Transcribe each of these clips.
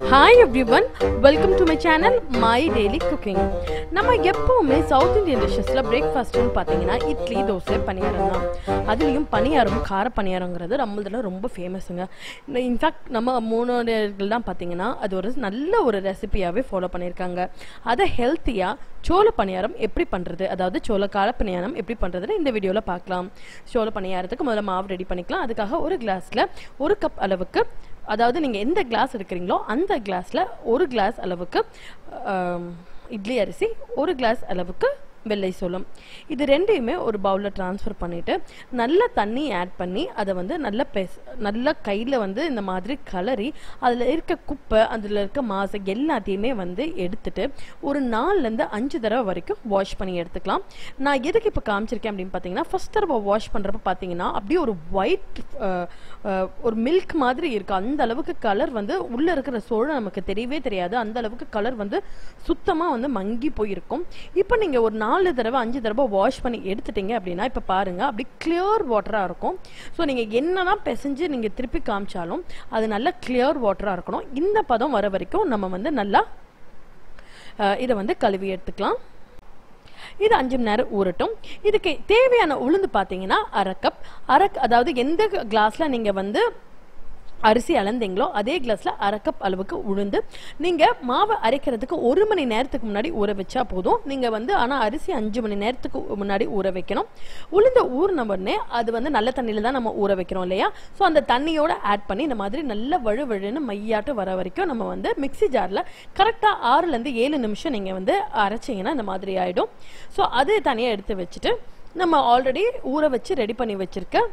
hi everyone welcome to my channel my daily cooking நம்ம எப்போவுமே south Indian டிஷ்ஷஸில் பிரேக்ஃபாஸ்ட்டுன்னு பார்த்தீங்கன்னா இட்லி தோசை பணியாரம் தான் அதுலேயும் பணியாரம் கார பணியாரங்கிறது நம்மளதில் ரொம்ப ஃபேமஸுங்க இன்ஃபேக்ட் நம்ம மூணோடர்கள் தான் பார்த்தீங்கன்னா அது ஒரு நல்ல ஒரு ரெசிபியாகவே ஃபாலோ பண்ணியிருக்காங்க அதை ஹெல்த்தியாக சோள பணியாரம் எப்படி பண்ணுறது அதாவது சோள கார பணியாரம் எப்படி பண்ணுறதுன்னு இந்த வீடியோவில் பார்க்கலாம் சோள பணியாரத்துக்கு முதல்ல மாவு ரெடி பண்ணிக்கலாம் அதுக்காக ஒரு கிளாஸில் ஒரு கப் அளவுக்கு அதாவது நீங்கள் எந்த கிளாஸ் எடுக்கிறீங்களோ அந்த கிளாஸில் ஒரு கிளாஸ் அளவுக்கு ஆம், இட்லி அரிசி ஒரு கிளாஸ் அளவுக்கு வெள்ளை சோளம் இது ரெண்டையுமே ஒரு பவுலில் ட்ரான்ஸ்ஃபர் பண்ணிவிட்டு நல்ல தண்ணி ஆட் பண்ணி அதை வந்து நல்ல பெஸ் நல்ல கையில் வந்து இந்த மாதிரி கலரி அதில் இருக்க குப்பை அதில் இருக்க மாசு எல்லாத்தையுமே வந்து எடுத்துட்டு ஒரு நாலுலேருந்து அஞ்சு தடவை வரைக்கும் வாஷ் பண்ணி எடுத்துக்கலாம் நான் எதுக்கு இப்போ காமிச்சிருக்கேன் அப்படின்னு பார்த்தீங்கன்னா ஃபஸ்ட் தடவை வாஷ் பண்ணுறப்ப பார்த்தீங்கன்னா அப்படியே ஒரு ஒயிட் ஒரு மில்க் மாதிரி இருக்கு அந்த அளவுக்கு கலர் வந்து உள்ள இருக்கிற சோளம் நமக்கு தெரியவே தெரியாது அந்த அளவுக்கு கலர் வந்து சுத்தமா வந்து மங்கி போயிருக்கும் இப்போ நீங்க ஒரு நாலு தடவை அஞ்சு தடவை வாஷ் பண்ணி எடுத்துட்டீங்க அப்படின்னா இப்போ பாருங்க அப்படி கிளியர் வாட்டரா இருக்கும் ஸோ நீங்க என்னதான் பிசைஞ்சு நீங்க திருப்பி காமிச்சாலும் அது நல்ல கிளியர் வாட்டரா இருக்கணும் இந்த பதம் வர வரைக்கும் நம்ம வந்து நல்லா அஹ், இதை வந்து கழுவி எடுத்துக்கலாம் இது அஞ்சு மணி நேரம் ஊறட்டும் இதுக்கு தேவையான உளுந்து பார்த்தீங்கன்னா அரை கப் அரை அதாவது எந்த கிளாஸ்ல நீங்க வந்து அரிசி அளந்தீங்களோ அதே கிளாஸ்ல அரை கப் அளவுக்கு உளுந்து நீங்க மாவை அரைக்கிறதுக்கு ஒரு மணி நேரத்துக்கு முன்னாடி ஊற வச்சா போதும் நீங்க வந்து ஆனா அரிசி அஞ்சு மணி நேரத்துக்கு முன்னாடி ஊற வைக்கணும் உளுந்த ஊறின உடனே அது வந்து நல்ல தண்ணியில தான் நம்ம ஊற வைக்கிறோம் இல்லையா ஸோ அந்த தண்ணியோட ஆட் பண்ணி இந்த மாதிரி நல்ல வழு வழுன்னு மையாட்டு வர வரைக்கும் நம்ம வந்து மிக்ஸி ஜார்ல கரெக்டா ஆறுல இருந்து ஏழு நிமிஷம் நீங்க வந்து அரைச்சீங்கன்னா இந்த மாதிரி ஆயிடும் ஸோ அது தனியா எடுத்து வச்சுட்டு நம்ம ஆல்ரெடி ஊற வச்சு ரெடி பண்ணி வச்சிருக்க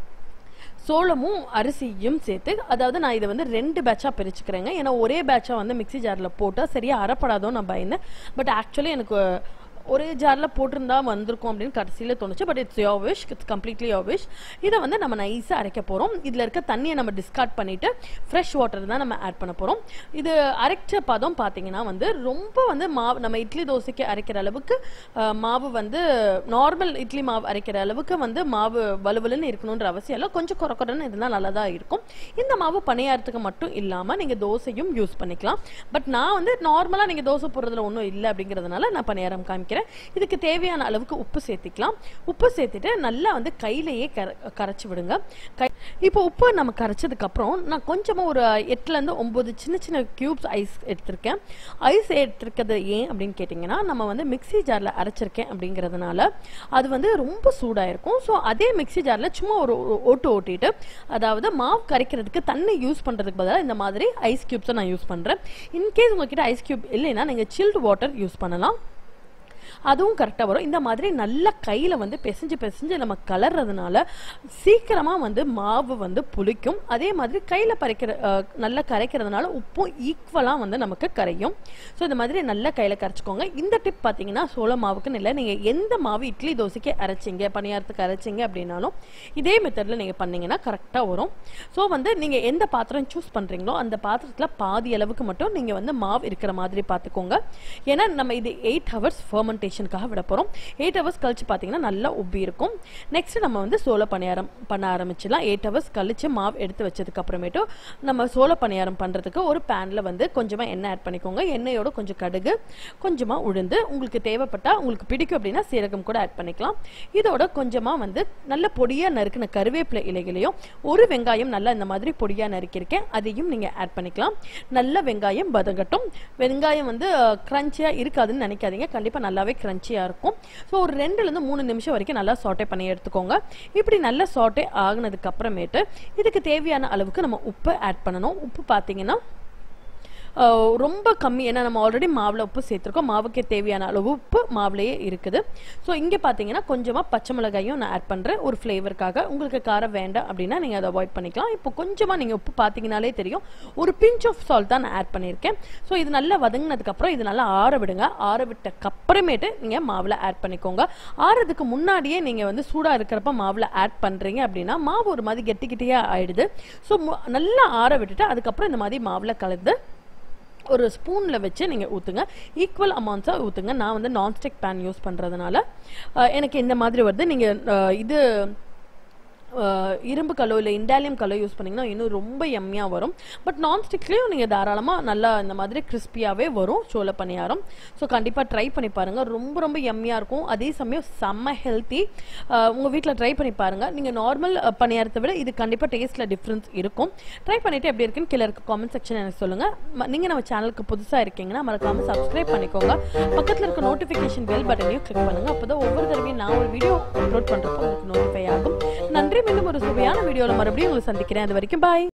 சோளமும் அரிசியும் சேர்த்து அதாவது நான் இதை வந்து ரெண்டு பேட்சாக பிரிச்சுக்கிறேங்க ஏன்னா ஒரே பேட்சாக வந்து மிக்ஸி ஜாரில் போட்டால் சரியா அறப்படாதோ நான் பயந்தேன் பட் ஆக்சுவலி எனக்கு ஒரே ஜாரில் போட்டிருந்தா வந்திருக்கும் அப்படின்னு கடைசியில் தோணுச்சு but it's your wish it's completely your wish இதை வந்து நம்ம நைஸாக அரைக்க போகிறோம் இதில் இருக்க தண்ணியை நம்ம டிஸ்கார்ட் பண்ணிவிட்டு ஃப்ரெஷ் வாட்டர் தான் நம்ம ஆட் பண்ண போகிறோம் இது அரைச்ச பதம் பார்த்தீங்கன்னா வந்து ரொம்ப வந்து மாவு நம்ம இட்லி தோசைக்கு அரைக்கிற அளவுக்கு அஹ், மாவு வந்து நார்மல் இட்லி மாவு அரைக்கிற அளவுக்கு வந்து மாவு வலுவலுன்னு இருக்கணுன்ற அவசியம் இல்லை கொஞ்சம் குறை குறைன்னு இருந்தால் நல்லா தான் இருக்கும் இந்த மாவு பணியாரத்துக்கு மட்டும் இல்லாமல் நீங்கள் தோசையும் யூஸ் பண்ணிக்கலாம் பட் நான் வந்து நார்மலாக நீங்கள் தோசை போடுறதுல ஒன்றும் இல்லை அப்படிங்கிறதுனால நான் பணியாரம் காமிக்கிறேன் இதுக்கு தேவையான அளவுக்கு உப்பு சேர்த்திக்கலாம் உப்பு சேர்த்துட்டு நல்லா வந்து கையிலேயே கர கரைச்சி விடுங்க கை இப்போ உப்பு நம்ம கரைச்சதுக்கு அப்புறம் நான் கொஞ்சமாக ஒரு எட்டுலேருந்து ஒம்பது சின்ன சின்ன க்யூப்ஸ் ஐஸ் எடுத்திருக்கேன் ஐஸ் எடுத்திருக்கிறது ஏன் அப்படின்னு கேட்டிங்கன்னா நம்ம வந்து மிக்ஸி ஜாரில் அரைச்சிருக்கேன் அப்படிங்கிறதுனால அது வந்து ரொம்ப சூடாக இருக்கும் ஸோ அதே மிக்ஸி ஜாரில் சும்மா ஒரு ஒரு ஓட்டு ஓட்டிட்டு அதாவது மாவு கரைக்கிறதுக்கு தண்ணி யூஸ் பண்ணுறதுக்கு பதிலாக இந்த மாதிரி ஐஸ் க்யூப்ஸை நான் யூஸ் பண்ணுறேன் இன்கேஸ் உங்ககிட்ட ஐஸ் க்யூப் இல்லைன்னா நீங்கள் சில்டு வாட்டர் யூஸ் பண்ணலாம் அதுவும் கரெக்டாக வரும் இந்த மாதிரி நல்ல கையில் வந்து பிசைஞ்சு பிசைஞ்சு நம்ம கலர்றதுனால சீக்கிரமாக வந்து மாவு வந்து புளிக்கும் அதே மாதிரி கையில் பறைக்கிற அஹ், நல்லா கரைக்கிறதுனால உப்பும் ஈக்குவலாக வந்து நமக்கு கரையும் ஸோ இந்த மாதிரி நல்லா கையில் கரைச்சிக்கோங்க இந்த டிப் பார்த்தீங்கன்னா சோள மாவுக்குன்னு இல்லை நீங்கள் எந்த மாவு இட்லி தோசைக்கு அரைச்சிங்க பணியாரத்துக்கு அரைச்சிங்க அப்படின்னாலும் இதே மெத்தடில் நீங்கள் பண்ணீங்கன்னா கரெக்டாக வரும் ஸோ வந்து நீங்கள் எந்த பாத்திரம் சூஸ் பண்ணுறீங்களோ அந்த பாத்திரத்தில் பாதி அளவுக்கு மட்டும் நீங்கள் வந்து மாவு இருக்கிற மாதிரி பார்த்துக்கோங்க ஏன்னா நம்ம இது எயிட் ஹவர்ஸ் ஃபர்மெண்டேஷனுக்காக விட போகிறோம் எயிட் ஹவர்ஸ் கழிச்சு பார்த்தீங்கன்னா நல்லா உப்பி இருக்கும் நெக்ஸ்ட் நம்ம வந்து சோள பணியாரம் பண்ண ஆரம்பிச்சிடலாம் எயிட் ஹவர்ஸ் கழிச்சு மாவு எடுத்து வச்சதுக்கு அப்புறமேட்டு நம்ம சோள பணியாரம் பண்ணுறதுக்கு ஒரு பேனில் வந்து கொஞ்சமாக எண்ணெய் ஆட் பண்ணிக்கோங்க எண்ணெயோட கொஞ்சம் கடுகு கொஞ்சமாக உளுந்து உங்களுக்கு தேவைப்பட்டால் உங்களுக்கு பிடிக்கும் அப்படின்னா சீரகம் கூட ஆட் பண்ணிக்கலாம் இதோட கொஞ்சமாக வந்து நல்ல பொடியாக நறுக்கின கருவேப்பிலை இலைகளையும் ஒரு வெங்காயம் நல்லா இந்த மாதிரி பொடியாக நறுக்கியிருக்கேன் அதையும் நீங்கள் ஆட் பண்ணிக்கலாம் நல்ல வெங்காயம் வதங்கட்டும் வெங்காயம் வந்து க்ரன்ச்சியாக இருக்காதுன்னு நினைக்காதீங்க கண்டிப்பாக நல்லாவே க்ரன்ச்சியாக இருக்கும் ஸோ ஒரு ரெண்டுலேருந்து மூணு நிமிஷம் வரைக்கும் நல்லா சாட்டே பண்ணி எடுத்துக்கோங்க இப்படி நல்லா சாட்டே ஆகுனதுக்கு அப்புறமேட்டு இதுக்கு தேவையான அளவுக்கு நம்ம உப்பு ஆட் பண்ணணும் உப்பு பார்த்தீங்கன்னா அஹ், ரொம்ப கம்மி ஏன்னா நம்ம ஆல்ரெடி மாவில் உப்பு சேர்த்துருக்கோம் மாவுக்கு தேவையான அளவு உப்பு மாவுலேயே இருக்குது ஸோ இங்கே பார்த்தீங்கன்னா கொஞ்சமாக பச்சை மிளகாயும் நான் ஆட் பண்ணுறேன் ஒரு ஃப்ளேவருக்காக உங்களுக்கு காரம் வேண்டாம் அப்படின்னா நீங்கள் அதை அவாய்ட் பண்ணிக்கலாம் இப்போ கொஞ்சமாக நீங்கள் உப்பு பார்த்தீங்கனாலே தெரியும் ஒரு பிஞ்ச் ஆஃப் சால்ட் தான் நான் ஆட் பண்ணியிருக்கேன் ஸோ இது நல்லா வதங்கினதுக்கப்புறம் இது நல்லா ஆற விடுங்க ஆற விட்டக்கு அப்புறமேட்டு நீங்கள் மாவில் ஆட் பண்ணிக்கோங்க ஆறதுக்கு முன்னாடியே நீங்கள் வந்து சூடாக இருக்கிறப்ப மாவில் ஆட் பண்ணுறீங்க அப்படின்னா மாவு ஒரு மாதிரி கெட்டி கெட்டியாக ஆயிடுது ஸோ நல்லா ஆற விட்டுட்டு அதுக்கப்புறம் இந்த மாதிரி மாவில் கலந்து ஒரு ஸ்பூனில் வச்சு நீங்கள் ஊற்றுங்க ஈக்குவல் அமௌண்ட்ஸாக ஊற்றுங்க நான் வந்து நான்ஸ்டிக் பேன் யூஸ் பண்ணுறதுனால எனக்கு இந்த மாதிரி வருது நீங்கள் இது அஹ், இரும்பு கல்லோ இல்லை இண்டாலியம் கல்லோ யூஸ் பண்ணிங்கன்னா இன்னும் ரொம்ப எம்மியாக வரும் பட் நான்ஸ்டிக்லேயும் நீங்கள் தாராளமாக நல்லா இந்த மாதிரி கிறிஸ்பியாகவே வரும் சோள பணியாரம் ஸோ கண்டிப்பாக ட்ரை பண்ணி பாருங்கள் ரொம்ப ரொம்ப எம்மியாக இருக்கும் அதே சமயம் செம்ம ஹெல்த்தி உங்கள் வீட்டில் ட்ரை பண்ணி பாருங்கள் நீங்கள் நார்மல் பணியாரத்தை விட இது கண்டிப்பாக டேஸ்ட்டில் டிஃப்ரென்ஸ் இருக்கும் ட்ரை பண்ணிவிட்டு எப்படி இருக்குன்னு கீழே இருக்க காமெண்ட் செக்ஷன் எனக்கு சொல்லுங்கள் நீங்கள் நம்ம சேனலுக்கு புதுசாக இருக்கீங்கன்னா மறக்காமல் சப்ஸ்கிரைப் பண்ணிக்கோங்க பக்கத்தில் இருக்க நோட்டிஃபிகேஷன் பெல் பட்டனையும் கிளிக் பண்ணுங்கள் அப்போ தான் ஒவ்வொரு தடவையும் நான் ஒரு வீடியோ அப்லோட் பண்ணுறப்போ உங்களுக்கு நோட்டிஃபை ஆகும் நன்றி மீண்டும் ஒரு சுவையான வீடியோவில் மறுபடியும் உங்களை சந்திக்கிறேன் அது வரைக்கும் பாய்